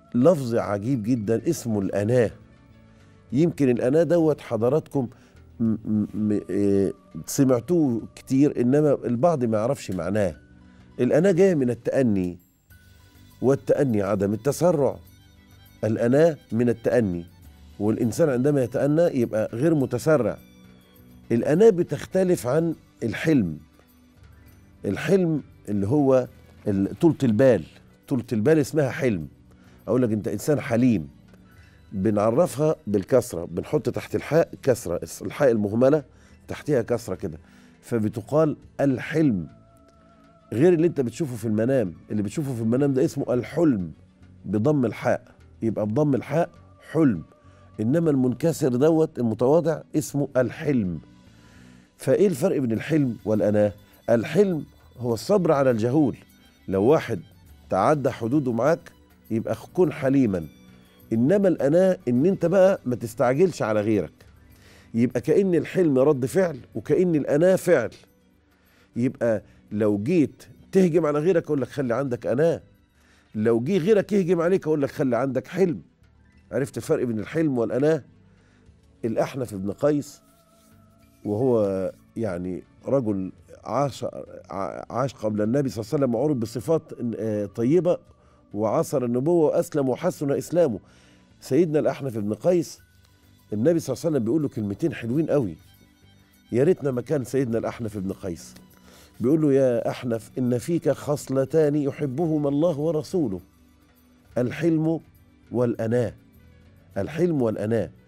لفظ عجيب جدا اسمه الأناة يمكن الأناة دوت حضراتكم م- م- م- إيه، سمعتوه كتير إنما البعض ما يعرفش معناه الأناة جاية من التأني والتأني عدم التسرع الأناة من التأني والإنسان عندما يتأنى يبقى غير متسرع الأناة بتختلف عن الحلم الحلم اللي هو ال- طولة البال طولة البال اسمها حلم أقول لك أنت إنسان حليم بنعرفها بالكسرة بنحط تحت الحاء كسرة الحاء المهملة تحتها كسرة كده فبتقال الحلم غير اللي انت بتشوفه في المنام اللي بتشوفه في المنام ده اسمه الحلم بضم الحاء يبقى بضم الحاء حلم انما المنكسر دوت المتواضع اسمه الحلم فايه الفرق بين الحلم والاناه الحلم هو الصبر على الجهول لو واحد تعدى حدوده معاك يبقى كن حليما انما الاناه ان انت بقى ما تستعجلش على غيرك يبقى كأن الحلم رد فعل وكأن الاناه فعل يبقى لو جيت تهجم على غيرك اقول لك خلي عندك اناه لو جه غيرك يهجم عليك اقول لك خلي عندك حلم عرفت الفرق بين الحلم والاناه الاحنف بن قيس وهو يعني رجل عاش عاش قبل النبي صلى الله عليه وسلم وعرف بصفات آه، طيبه وعاصر النبوه واسلم وحسن اسلامه سيدنا الاحنف بن قيس النبي صلى الله عليه وسلم بيقول له كلمتين حلوين قوي يا ريتنا مكان سيدنا الاحنف بن قيس بيقول له يا احنف ان فيك خصلتان يحبهما الله ورسوله الحلم والاناه الحلم والاناه